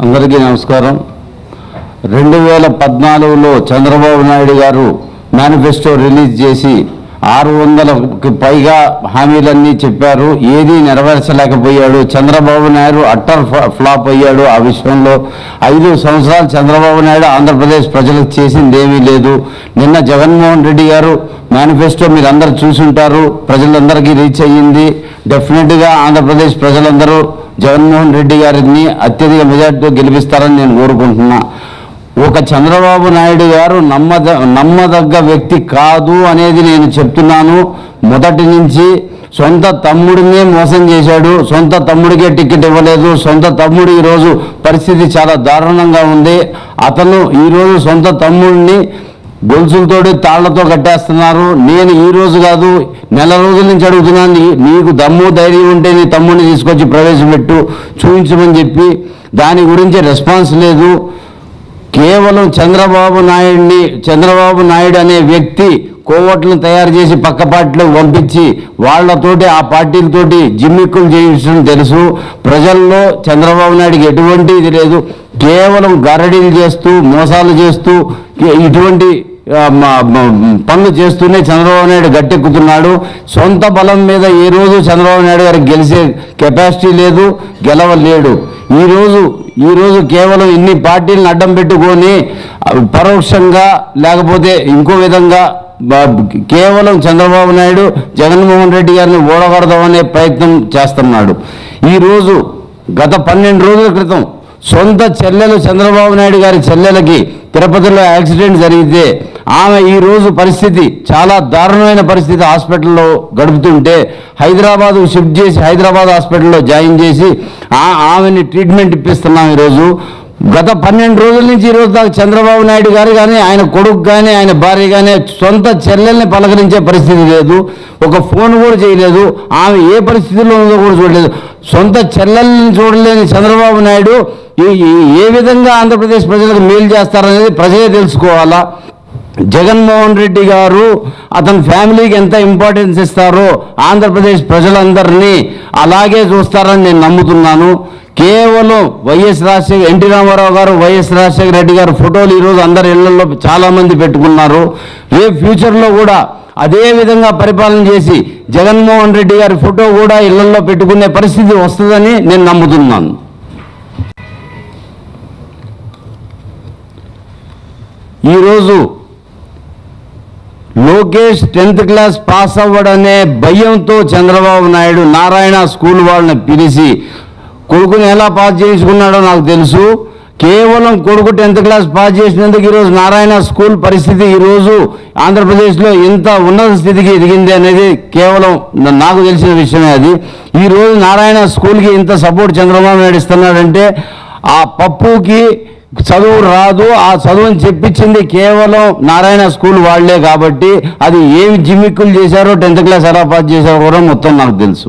అందరికీ నమస్కారం రెండు వేల పద్నాలుగులో చంద్రబాబు నాయుడు గారు మేనిఫెస్టో రిలీజ్ చేసి ఆరు వందలకు పైగా హామీలన్నీ చెప్పారు ఏదీ నెరవేర్చలేకపోయాడు చంద్రబాబు నాయుడు అట్టర్ ఫ్లా- ఫ్లాప్ అయ్యాడు ఆ విషయంలో ఐదు సంవత్సరాలు చంద్రబాబు నాయుడు ఆంధ్రప్రదేశ్ ప్రజలకు చేసింది ఏమీ లేదు నిన్న జగన్మోహన్ రెడ్డి గారు మేనిఫెస్టో మీరు అందరు చూసుంటారు ప్రజలందరికీ రీచ్ అయ్యింది డెఫినెట్గా ఆంధ్రప్రదేశ్ ప్రజలందరూ జగన్మోహన్ రెడ్డి గారిని అత్యధిక మెజార్టీతో గెలిపిస్తారని నేను కోరుకుంటున్నా ఒక చంద్రబాబు నాయుడు గారు నమ్మద నమ్మదగ్గ వ్యక్తి కాదు అనేది నేను చెప్తున్నాను మొదటి నుంచి సొంత తమ్ముడినే మోసం చేశాడు సొంత తమ్ముడికే టికెట్ ఇవ్వలేదు సొంత తమ్ముడు ఈరోజు పరిస్థితి చాలా దారుణంగా ఉంది అతను ఈరోజు సొంత తమ్ముడిని గొలుసులతోటి తాళ్లతో కట్టేస్తున్నారు నేను ఈ రోజు కాదు నెల రోజుల నుంచి అడుగుతున్నాను నీ- నీకు దమ్ము ధైర్యం ఉంటే నీ తమ్ముడిని తీసుకొచ్చి ప్రవేశపెట్టు చూపించమని చెప్పి దాని గురించి రెస్పాన్స్ లేదు కేవలం చంద్రబాబు నాయుడిని చంద్రబాబు నాయుడు అనే వ్యక్తి కోవట్లను తయారు చేసి పక్క పార్టీలకు పంపించి వాళ్ళతోటి ఆ పార్టీలతోటి జిమ్మిక్కులు చేయించడం తెలుసు ప్రజల్లో చంద్రబాబు నాయుడికి ఎటువంటి ఇది లేదు కేవలం గరడీలు చేస్తూ మోసాలు చేస్తూ ఇ- ఇటువంటి ఆ, మ- మ- పనులు చేస్తూనే చంద్రబాబు నాయుడు గట్టెక్కుతున్నాడు సొంత బలం మీద ఏ రోజు చంద్రబాబు నాయుడు గారికి గెలిచే కెపాసిటీ లేదు గెలవలేడు ఈరోజు ఈరోజు కేవలం ఇన్ని పార్టీలను అడ్డం పెట్టుకొని ఆ, పరోక్షంగా లేకపోతే ఇంకో విధంగా బ- కేవలం చంద్రబాబు నాయుడు జగన్మోహన్ రెడ్డి గారిని ఓడగొడదామనే ప్రయత్నం చేస్తున్నాడు ఈరోజు గత పన్నెండు రోజుల క్రితం సొంత చెల్లెలు చంద్రబాబు నాయుడు గారి చెల్లెలకి తిరుపతిలో యాక్సిడెంట్ జరిగితే ఆమె ఈ రోజు పరిస్థితి చాలా దారుణమైన పరిస్థితి హాస్పిటల్లో గడుపుతుంటే హైదరాబాద్ షిఫ్ట్ చేసి హైదరాబాద్ హాస్పిటల్లో జాయిన్ చేసి ఆ- ఆమెని ట్రీట్మెంట్ ఇప్పిస్తున్నాం ఈరోజు గత పన్నెండు రోజుల నుంచి ఈ రోజు దాకా చంద్రబాబు నాయుడు గారు కానీ ఆయన కొడుకు కానీ ఆయన భార్య కానీ సొంత చెల్లెల్ని పలకరించే పరిస్థితి లేదు ఒక ఫోన్ కూడా చేయలేదు ఆమె ఏ పరిస్థితిలో ఉందో కూడా చూడలేదు సొంత చెల్లెల్ని చూడలేని చంద్రబాబు నాయుడు ఈ- ఈ- ఏ విధంగా ఆంధ్రప్రదేశ్ ప్రజలకు మేలు చేస్తారనేది ప్రజలే తెలుసుకోవాలా జగన్మోహన్ రెడ్డి గారు అతని ఫ్యామిలీకి ఎంత ఇంపార్టెన్స్ ఇస్తారో ఆంధ్రప్రదేశ్ ప్రజలందరినీ అలాగే చూస్తారని నేను నమ్ముతున్నాను కేవలం వైఎస్ రాజశేఖర్ ఎన్టీ రామారావు గారు వైఎస్ రాజశేఖర రెడ్డి గారు ఫోటోలు ఈరోజు అందరి ఇళ్లలో చాలామంది పెట్టుకున్నారు రేపు ఫ్యూచర్లో కూడా అదే విధంగా పరిపాలన చేసి జగన్మోహన్ రెడ్డి గారి ఫోటో కూడా ఇళ్లలో పెట్టుకునే పరిస్థితి వస్తుందని నేను నమ్ముతున్నాను ఈరోజు లోకేష్ టెన్త్ క్లాస్ పాస్ అవ్వడనే భయంతో చంద్రబాబు నాయుడు నారాయణ స్కూల్ వాళ్ళని పిలిచి కొడుకుని ఎలా పాస్ చేయించుకున్నాడో నాకు తెలుసు కేవలం కొడుకు టెన్త్ క్లాస్ పాస్ చేసినందుకు ఈరోజు నారాయణ స్కూల్ పరిస్థితి ఈరోజు ఆంధ్రప్రదేశ్లో ఇంత ఉన్నత స్థితికి ఎదిగింది అనేది కేవలం నా- నాకు తెలిసిన విషయమే అది ఈరోజు నారాయణ స్కూల్కి ఇంత సపోర్ట్ చంద్రబాబు నాయుడు ఇస్తున్నాడంటే ఆ పప్పుకి చదువు రాదు ఆ చదువుని చెప్పించింది కేవలం నారాయణ స్కూల్ వాళ్లే కాబట్టి అది ఏమి జిమ్మిక్కులు చేశారో టెన్త్ క్లాస్ ఎలా పాస్ చేశారో కూడా మొత్తం నాకు తెలుసు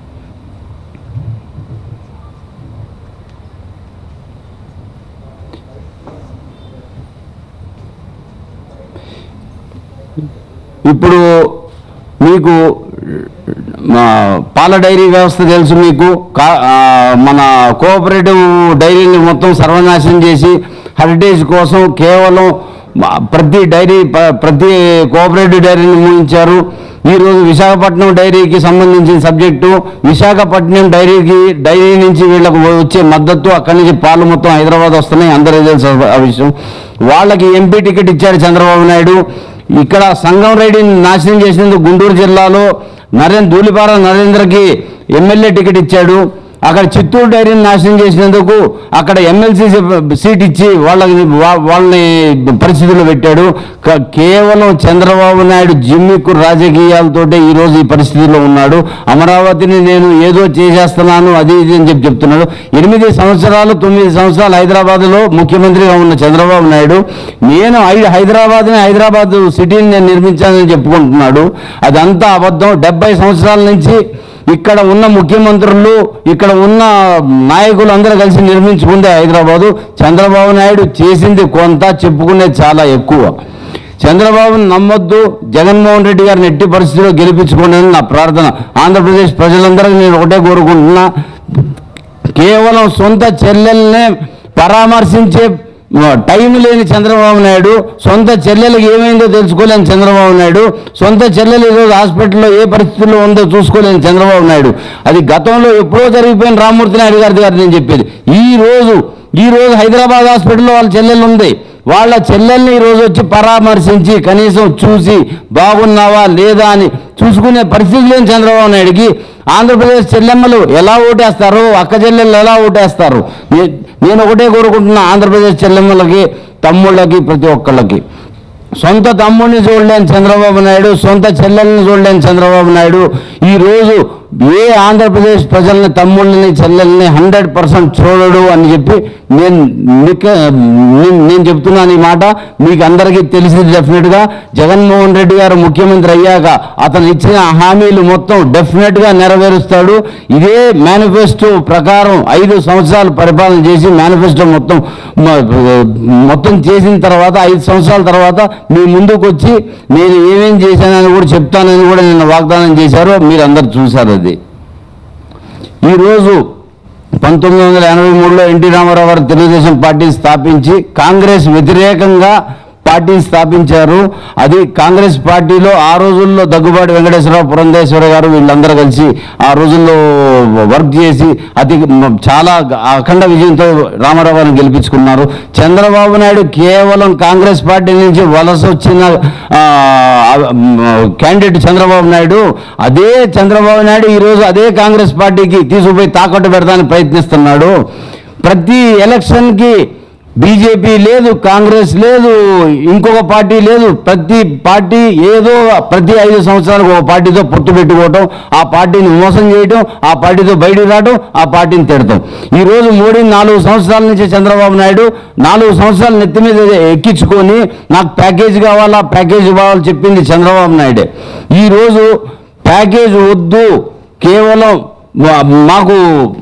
ఇప్పుడు మీకు మా పాల డైరీ వ్యవస్థ తెలుసు మీకు కా- ఆ, మన కోఆపరేటివ్ డైరీని మొత్తం సర్వనాశనం చేసి హెరిటేజ్ కోసం కేవలం మా- ప్రతి డైరీ ప- ప్రతి కోఆపరేటివ్ డైరీని మూయించారు ఈరోజు విశాఖపట్నం డైరీకి సంబంధించిన సబ్జెక్టు విశాఖపట్నం డైరీకి డైరీ నుంచి వీళ్ళకు వచ్చే మద్దతు అక్కడి నుంచి పాలు మొత్తం హైదరాబాద్ వస్తున్నాయి అందరికీ తెలుసు ఆ విషయం వాళ్ళకి ఎంపీ టికెట్ ఇచ్చాడు చంద్రబాబు నాయుడు ఇక్కడ సంగం రెడ్డిని నాశనం చేసినందుకు గుంటూరు జిల్లాలో నరేంద్ర ధూళిపార నరేంద్రకి ఎమ్మెల్యే టికెట్ ఇచ్చాడు అక్కడ చిత్తూరు డైరీని నాశనం చేసినందుకు అక్కడ ఎమ్మెల్సీ సీట్ ఇచ్చి వాళ్ళకి వా- వాళ్ళని పరిస్థితుల్లో పెట్టాడు క- కేవలం చంద్రబాబు నాయుడు జిమ్మిక్కు రాజకీయాలతోటే ఈరోజు ఈ పరిస్థితిలో ఉన్నాడు అమరావతిని నేను ఏదో చేసేస్తున్నాను అది ఇది అని చెప్పి చెప్తున్నాడు ఎనిమిది సంవత్సరాలు తొమ్మిది సంవత్సరాలు హైదరాబాద్లో ముఖ్యమంత్రిగా ఉన్న చంద్రబాబు నాయుడు నేను ఐ- హైదరాబాద్ని హైదరాబాద్ సిటీని నేను నిర్మించానని చెప్పుకుంటున్నాడు అదంతా అబద్ధం డెబ్బై సంవత్సరాల నుంచి ఇక్కడ ఉన్న ముఖ్యమంత్రులు ఇక్కడ ఉన్న నాయకులు అందరూ కలిసి నిర్మించుకుందే హైదరాబాదు చంద్రబాబు నాయుడు చేసింది కొంత చెప్పుకునేది చాలా ఎక్కువ చంద్రబాబును నమ్మొద్దు జగన్మోహన్ రెడ్డి గారిని ఎట్టి పరిస్థితిలో గెలిపించుకోండి అని నా ప్రార్థన ఆంధ్రప్రదేశ్ ప్రజలందరికీ నేను ఒకటే కోరుకుంటున్నా కేవలం సొంత చెల్లెల్నే పరామర్శించే మ, టైం లేని చంద్రబాబు నాయుడు సొంత చెల్లెలకు ఏమైందో తెలుసుకోలేని చంద్రబాబు నాయుడు సొంత చెల్లెలు ఈరోజు హాస్పిటల్లో ఏ పరిస్థితుల్లో ఉందో చూసుకోలేని చంద్రబాబు నాయుడు అది గతంలో ఎప్పుడో జరిగిపోయిన రామ్మూర్తి నాయుడు గారి గారు నేను చెప్పేది ఈ రోజు ఈ రోజు హైదరాబాద్ హాస్పిటల్లో వాళ్ళ చెల్లెలు ఉంది వాళ్ళ చెల్లెల్ని ఈరోజు వచ్చి పరామర్శించి కనీసం చూసి బాగున్నావా లేదా అని చూసుకునే పరిస్థితి లేని చంద్రబాబు నాయుడికి ఆంధ్రప్రదేశ్ చెల్లెమ్మలు ఎలా ఓటేస్తారు అక్క చెల్లెళ్ళు ఎలా ఓటేస్తారు నే- నేను ఒకటే కోరుకుంటున్నా ఆంధ్రప్రదేశ్ చెల్లెమ్మలకి తమ్ముళ్ళకి ప్రతి ఒక్కళ్ళకి సొంత తమ్ముడిని చూడలేని చంద్రబాబు నాయుడు సొంత చెల్లెల్ని చూడలేని చంద్రబాబు నాయుడు ఈరోజు ఏ ఆంధ్రప్రదేశ్ ప్రజల్ని తమ్ముళ్ళని చెల్లెల్ని హండ్రెడ్ పర్సెంట్ చూడడు అని చెప్పి నేను నిక- నేను- నేను చెప్తున్నాను ఈ మాట మీకు అందరికీ తెలిసింది డెఫినెట్గా జగన్మోహన్ రెడ్డి గారు ముఖ్యమంత్రి అయ్యాక అతను ఇచ్చిన హామీలు మొత్తం డెఫినెట్గా నెరవేరుస్తాడు ఇదే మేనిఫెస్టో ప్రకారం ఐదు సంవత్సరాలు పరిపాలన చేసి మేనిఫెస్టో మొత్తం మ- మొత్తం చేసిన తర్వాత ఐదు సంవత్సరాల తర్వాత మీ ముందుకు వచ్చి నేను ఏమేం చేశానని కూడా చెప్తానని కూడా నిన్న వాగ్దానం చేశారో మీరు అందరు చూశారు అది ఈరోజు పంతొమ్మిది వందల ఎనభై మూడులో ఎన్టీ రామారావు గారు తెలుగుదేశం పార్టీ స్థాపించి కాంగ్రెస్ వ్యతిరేకంగా పార్టీ స్థాపించారు అది కాంగ్రెస్ పార్టీలో ఆ రోజుల్లో దగ్గుబాటి వెంకటేశ్వరరావు పురంధేశ్వర గారు వీళ్ళందరూ కలిసి ఆ రోజుల్లో వర్క్ చేసి అతి చాలా అఖండ విజయంతో రామారావు గారిని గెలిపించుకున్నారు చంద్రబాబు నాయుడు కేవలం కాంగ్రెస్ పార్టీ నుంచి వలస వచ్చిన ఆ, క్యాండిడేట్ చంద్రబాబు నాయుడు అదే చంద్రబాబు నాయుడు ఈరోజు అదే కాంగ్రెస్ పార్టీకి తీసుకుపోయి తాకట్టు పెడతానికి ప్రయత్నిస్తున్నాడు ప్రతి ఎలక్షన్కి బీజేపీ లేదు కాంగ్రెస్ లేదు ఇంకొక పార్టీ లేదు ప్రతి పార్టీ ఏదో ప్రతి ఐదు సంవత్సరాలకు ఒక పార్టీతో పొత్తు పెట్టుకోవటం ఆ పార్టీని మోసం చేయటం ఆ పార్టీతో బయటికి రావటం ఆ పార్టీని తిడటం ఈ రోజు మోడీ నాలుగు సంవత్సరాల నుంచి చంద్రబాబు నాయుడు నాలుగు సంవత్సరాలు నెత్తి మీద ఎక్కించుకొని నాకు ప్యాకేజ్ కావాలా ప్యాకేజ్ కావాలని చెప్పింది చంద్రబాబు నాయుడే ఈ రోజు ప్యాకేజ్ వద్దు కేవలం మా- మాకు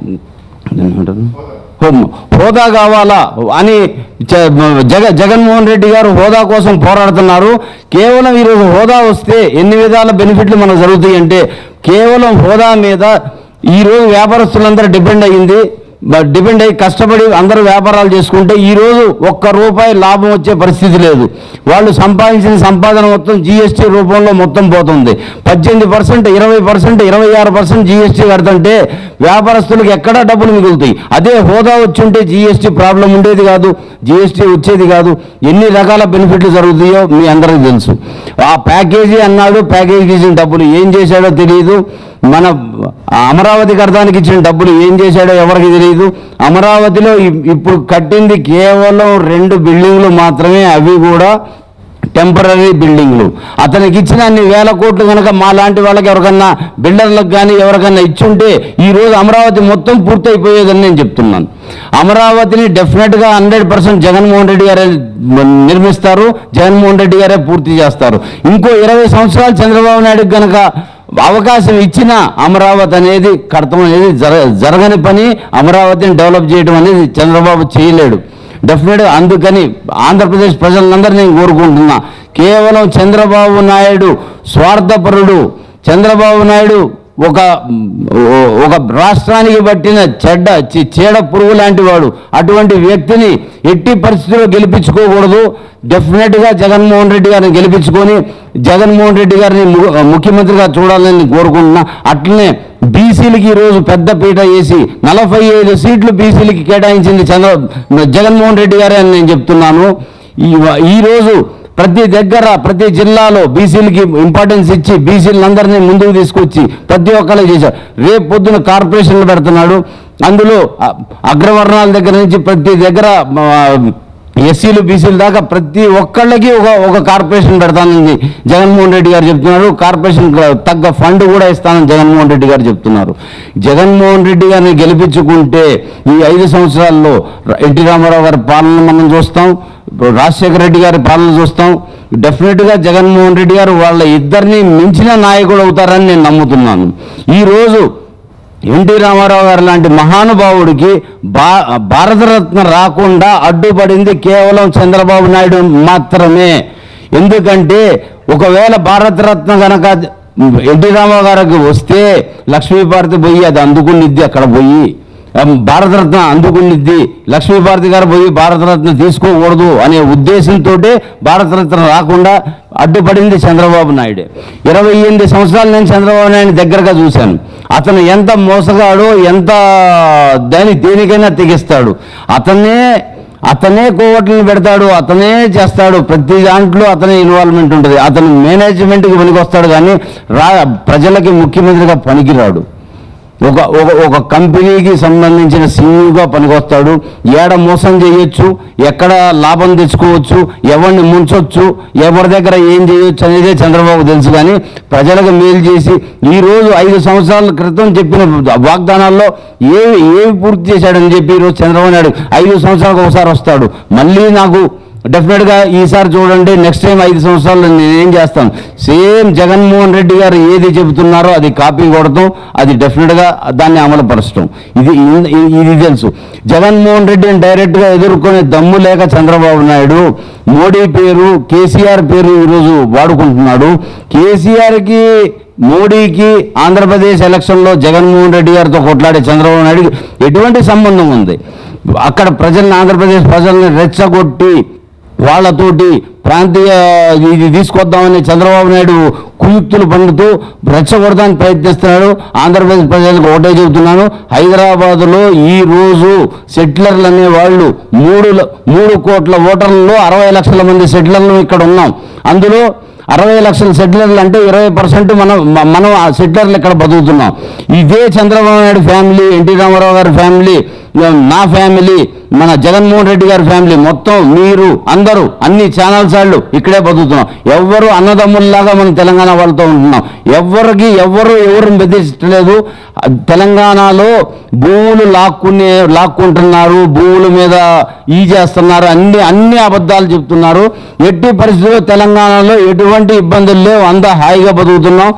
ఏమంటారు? హోం- హోదా కావాలా అని జ- జగ జగన్మోహన్ రెడ్డి గారు హోదా కోసం పోరాడుతున్నారు కేవలం ఈరోజు హోదా వస్తే ఎన్ని విధాల బెనిఫిట్లు మనకు జరుగుతాయి అంటే కేవలం హోదా మీద ఈరోజు వ్యాపారస్తులందరూ డిపెండ్ అయ్యింది బ- డిపెండ్ అయ్యి కష్టపడి అందరూ వ్యాపారాలు చేసుకుంటే ఈరోజు ఒక్క రూపాయి లాభం వచ్చే పరిస్థితి లేదు వాళ్ళు సంపాదించిన సంపాదన మొత్తం జీఎస్టీ రూపంలో మొత్తం పోతుంది పద్దెనిమిది పర్సెంట్ ఇరవై పర్సెంట్ ఇరవై ఆరు పర్సెంట్ జీఎస్టీ కడుతుంటే వ్యాపారస్తులకు ఎక్కడా డబ్బులు మిగులుతాయి అదే హోదా వచ్చి ఉంటే జీఎస్టీ ప్రాబ్లం ఉండేది కాదు జీఎస్టీ వచ్చేది కాదు ఎన్ని రకాల బెనిఫిట్లు జరుగుతాయో మీ అందరికీ తెలుసు ఆ ప్యాకేజీ అన్నాడు ప్యాకేజీకి ఇచ్చిన డబ్బులు ఏం చేశాడో తెలియదు మన అమరావతి కడతానికి ఇచ్చిన డబ్బులు ఏం చేశాడో ఎవరికి తెలియదు అమరావతిలో ఇప్- ఇప్పుడు కట్టింది కేవలం రెండు బిల్డింగ్లు మాత్రమే అవి కూడా టెంపరీ బిల్డింగ్లు అతనికి ఇచ్చిన అన్ని వేల కోట్లు కనుక మా లాంటి వాళ్ళకి ఎవరికన్నా బిల్డర్లకు కానీ ఎవరికన్నా ఇచ్చుంటే ఈ రోజు అమరావతి మొత్తం పూర్తయిపోయేదని నేను చెప్తున్నాను అమరావతిని డెఫినెట్గా హండ్రెడ్ పర్సెంట్ జగన్మోహన్ రెడ్డి గారే నిర్మిస్తారు జగన్మోహన్ రెడ్డి గారే పూర్తి చేస్తారు ఇంకో ఇరవై సంవత్సరాలు చంద్రబాబు నాయుడుకి గనక అవకాశం ఇచ్చిన అమరావతి అనేది కడతం అనేది జర జరగని పని అమరావతిని డెవలప్ చేయడం అనేది చంద్రబాబు చేయలేడు డెఫినెట్గా అందుకని ఆంధ్రప్రదేశ్ ప్రజలందరినీ నేను కోరుకుంటున్నా కేవలం చంద్రబాబు నాయుడు స్వార్థపరుడు చంద్రబాబు నాయుడు ఒక ఓ- ఒక రాష్ట్రానికి పట్టిన చెడ్డ చి- చీడ పురుగు లాంటి వాడు అటువంటి వ్యక్తిని ఎట్టి పరిస్థితుల్లో గెలిపించుకోకూడదు డెఫినెట్గా జగన్మోహన్ రెడ్డి గారిని గెలిపించుకొని జగన్మోహన్ రెడ్డి గారిని ము- ముఖ్యమంత్రిగా చూడాలని కోరుకుంటున్నా అట్లనే బీసీలకి ఈరోజు పెద్ద పీట వేసి నలభై ఐదు సీట్లు బీసీలకి కేటాయించింది చంద్ర జగన్మోహన్ రెడ్డి గారే అని నేను చెప్తున్నాను ఈ ఈరోజు ప్రతి దగ్గర ప్రతి జిల్లాలో బీసీలకి ఇంపార్టెన్స్ ఇచ్చి బీసీలందరినీ ముందుకు తీసుకొచ్చి ప్రతి ఒక్కరికి చేశారు రేపు పొద్దున కార్పొరేషన్లు పెడుతున్నాడు అందులో అ- అగ్రవర్ణాల దగ్గర నుంచి ప్రతి దగ్గర ఎస్సీలు బీసీలు దాకా ప్రతి ఒక్కళ్ళకి ఒక ఒక కార్పొరేషన్ పెడతానని జగన్మోహన్ రెడ్డి గారు చెప్తున్నారు కార్పొరేషన్ తగ్గ ఫండ్ కూడా ఇస్తానని జగన్మోహన్ రెడ్డి గారు చెప్తున్నారు జగన్మోహన్ రెడ్డి గారిని గెలిపించుకుంటే ఈ ఐదు సంవత్సరాల్లో ఎన్టీ రామారావు గారి పాలన మనం చూస్తాం రాజశేఖర రెడ్డి గారి పాలన చూస్తాం డెఫినెట్గా జగన్మోహన్ రెడ్డి గారు వాళ్ళ ఇద్దరిని మించిన నాయకుడు అవుతారని నేను నమ్ముతున్నాను ఈరోజు ఎన్టీ రామారావు గారు లాంటి మహానుభావుడికి భా భారతరత్న రాకుండా అడ్డుపడింది కేవలం చంద్రబాబు నాయుడు మాత్రమే ఎందుకంటే ఒకవేళ భారతరత్న గనక ఎన్టీ రామారావు గారికి వస్తే లక్ష్మీభారతి పోయి అది అందుకునిద్ది అక్కడ పోయి ఆమ్, భారతరత్న అందుకునిద్ది లక్ష్మీభారతి గారు పోయి భారతరత్న తీసుకోకూడదు అనే ఉద్దేశంతో భారతరత్న రాకుండా అడ్డుపడింది చంద్రబాబు నాయుడే ఇరవై ఎనిమిది సంవత్సరాలు నేను చంద్రబాబు నాయుడు దగ్గరగా చూశాను అతను ఎంత మోసగాడో ఎంత దాని దేనికైనా తెగిస్తాడు అతన్నే అతనే కోవట్లను పెడతాడు అతనే చేస్తాడు ప్రతి దాంట్లో అతనే ఇన్వాల్వ్మెంట్ ఉంటుంది అతను మేనేజ్మెంట్కి పనికొస్తాడు కానీ రా ప్రజలకి ముఖ్యమంత్రిగా పనికిరాడు ఒక ఒక ఒక కంపెనీకి సంబంధించిన సీఈగా పనికొస్తాడు ఏడ మోసం చేయొచ్చు ఎక్కడ లాభం తెచ్చుకోవచ్చు ఎవరిని ముంచొచ్చు ఎవరి దగ్గర ఏం చేయొచ్చు అనేదే చంద్రబాబు తెలుసు కానీ ప్రజలకు మేలు చేసి ఈ రోజు ఐదు సంవత్సరాల క్రితం చెప్పిన వాగ్దానాల్లో ఏవి ఏవి పూర్తి చేశాడని చెప్పి ఈరోజు చంద్రబాబు నాయుడు ఐదు సంవత్సరాలకు ఒకసారి వస్తాడు మళ్ళీ నాకు డెఫినెట్గా ఈసారి చూడండి నెక్స్ట్ టైం ఐదు సంవత్సరాలు నేనేం చేస్తాను సేమ్ జగన్మోహన్ రెడ్డి గారు ఏది చెబుతున్నారో అది కాపీ కొడతాం అది డెఫినెట్గా దాన్ని అమలుపరచడం ఇది ఇన్- ఇది తెలుసు జగన్మోహన్ రెడ్డిని డైరెక్ట్గా ఎదుర్కొనే దమ్ము లేక చంద్రబాబు నాయుడు మోడీ పేరు కేసీఆర్ పేరు ఈరోజు వాడుకుంటున్నాడు కేసీఆర్కి మోడీకి ఆంధ్రప్రదేశ్ ఎలక్షన్లో జగన్మోహన్ రెడ్డి గారితో కొట్లాడే చంద్రబాబు నాయుడుకి ఎటువంటి సంబంధం ఉంది అక్కడ ప్రజల్ని ఆంధ్రప్రదేశ్ ప్రజల్ని రెచ్చగొట్టి వాళ్ళతోటి ప్రాంతీయ ఇది తీసుకొద్దామని చంద్రబాబు నాయుడు కుయుక్తులు పండుతూ రెచ్చగొడదానికి ప్రయత్నిస్తున్నాడు ఆంధ్రప్రదేశ్ ప్రజలకు ఒకటే చెబుతున్నాను హైదరాబాదులో ఈ రోజు సెటిలర్లు అనే వాళ్ళు మూడు ల- మూడు కోట్ల ఓటర్లలో అరవై లక్షల మంది సెటిలర్లు ఇక్కడ ఉన్నాం అందులో అరవై లక్షల సెటిలర్లు అంటే ఇరవై పర్సెంట్ మనం మ- మనం ఆ సెటిలర్లు ఇక్కడ బతుకుతున్నాం ఇదే చంద్రబాబు నాయుడు ఫ్యామిలీ ఎన్టీ రామారావు గారి ఫ్యామిలీ నా ఫ్యామిలీ మన జగన్మోహన్ రెడ్డి గారి ఫ్యామిలీ మొత్తం మీరు అందరూ అన్ని ఛానల్స్ వాళ్ళు ఇక్కడే బతుకుతున్నాం ఎవ్వరు అన్నదమ్ముల్లాగా మనం తెలంగాణ వాళ్ళతో ఉంటున్నాం ఎవరికి ఎవరు ఎవరు బెదిరించలేదు తెలంగాణలో భూములు లాక్కునే లాక్కుంటున్నారు భూముల మీద ఈ చేస్తున్నారు అన్ని అన్ని అబద్ధాలు చెప్తున్నారు ఎట్టి పరిస్థితుల్లో తెలంగాణలో ఎటువంటి ఇబ్బందులు లేవు అంతా హాయిగా బతుకుతున్నాం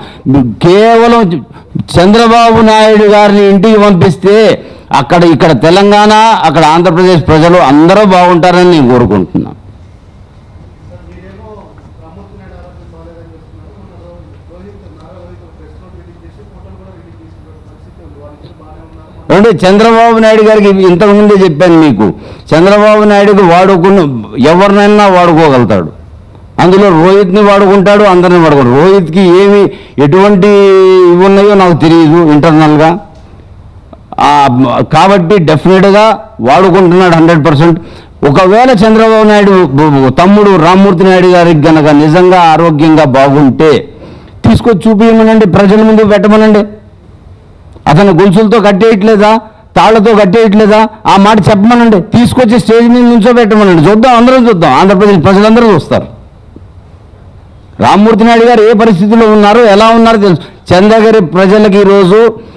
కేవలం చంద్రబాబు నాయుడు గారిని ఇంటికి పంపిస్తే అక్కడ ఇక్కడ తెలంగాణ అక్కడ ఆంధ్రప్రదేశ్ ప్రజలు అందరూ బాగుంటారని నేను కోరుకుంటున్నాను సార్ మీరేమో రామ్మూర్తి నాయుడు ఆరోగ్యం బాగాలేదని చెప్తున్నారు మొన్న రో- రోహిత్ నారా రోహిత్ ఒక ప్రెస్ నోట్ రిలీజ్ చేసి ఫోటోలు కూడా రిలీజ్ చేసిన పరిస్థితి ఉంది వాళ్ళిద్దరు బాగానే ఉన్నారు అంటే చంద్రబాబు నాయుడు గారికి ఇంతకుముందే చెప్పాను మీకు చంద్రబాబు నాయుడుకి వాడుకున్న ఎవరినైనా వాడుకోగలుగుతాడు అందులో రోహిత్ని వాడుకుంటాడు అందరిని వాడుకుంటాడు రోహిత్కి ఏమి ఎటువంటి ఇవి ఉన్నాయో నాకు తెలియదు ఇంటర్నల్గా ఆ, కాబట్టి డెఫినెట్గా వాడుకుంటున్నాడు హండ్రెడ్ పర్సెంట్ ఒకవేళ చంద్రబాబు నాయుడు బ- బ- తమ్ముడు రామ్మూర్తి నాయుడు గారికి గనక నిజంగా ఆరోగ్యంగా బాగుంటే తీసుకొచ్చి చూపించమనండి ప్రజల ముందు పెట్టమనండి అతను గొలుసులతో కట్టేయట్లేదా తాళ్లతో కట్టేయట్లేదా ఆ మాట చెప్పమనండి తీసుకొచ్చి స్టేజ్ మీద నుంచో పెట్టమనండి చూద్దాం అందరం చూద్దాం ఆంధ్రప్రదేశ్ ప్రజలందరూ చూస్తారు రామ్మూర్తి నాయుడు గారు ఏ పరిస్థితిలో ఉన్నారో ఎలా ఉన్నారో తెలుసు చంద్రగిరి ప్రజలకు ఈరోజు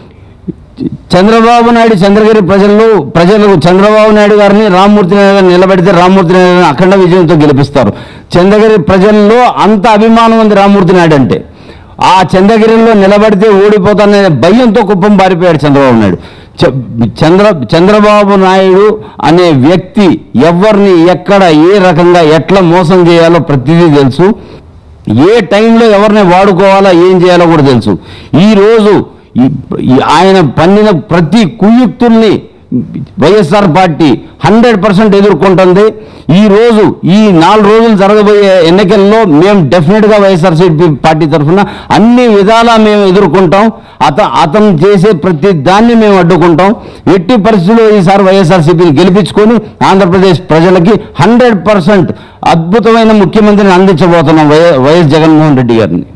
చంద్రబాబు నాయుడు చంద్రగిరి ప్రజలు ప్రజలు చంద్రబాబు నాయుడు గారిని రామ్మూర్తి నాయుడు గారిని నిలబెడితే రామ్మూర్తి నాయుడు గారిని అఖండ విజయంతో గెలిపిస్తారు చంద్రగిరి ప్రజల్లో అంత అభిమానం ఉంది రామ్మూర్తి నాయుడు అంటే ఆ చంద్రగిరిలో నిలబడితే ఓడిపోతాననే భయంతో కుప్పం పారిపోయాడు చంద్రబాబు నాయుడు చ- చంద్ర చంద్రబాబు నాయుడు అనే వ్యక్తి ఎవరిని ఎక్కడ ఏ రకంగా ఎట్లా మోసం చేయాలో ప్రతిదీ తెలుసు ఏ టైంలో ఎవరిని వాడుకోవాలో ఏం చేయాలో కూడా తెలుసు ఈరోజు ఈ- ఈ ఆయన పన్నిన ప్రతి కుయుక్తుల్ని వైఎస్ఆర్ పార్టీ హండ్రెడ్ పర్సెంట్ ఎదుర్కొంటుంది ఈ రోజు ఈ నాలుగు రోజులు జరగబోయే ఎన్నికల్లో మేము డెఫినెట్గా వైఎస్ఆర్సీపీ పార్టీ తరఫున అన్ని విధాలా మేము ఎదుర్కొంటాం అత అతను చేసే ప్రతి దాన్ని మేము అడ్డుకుంటాం ఎట్టి పరిస్థితుల్లో ఈసారి వైఎస్ఆర్సీపీని గెలిపించుకొని ఆంధ్రప్రదేశ్ ప్రజలకి హండ్రెడ్ పర్సెంట్ అద్భుతమైన ముఖ్యమంత్రిని అందించబోతున్నాం వై వైఎస్ జగన్మోహన్ రెడ్డి గారిని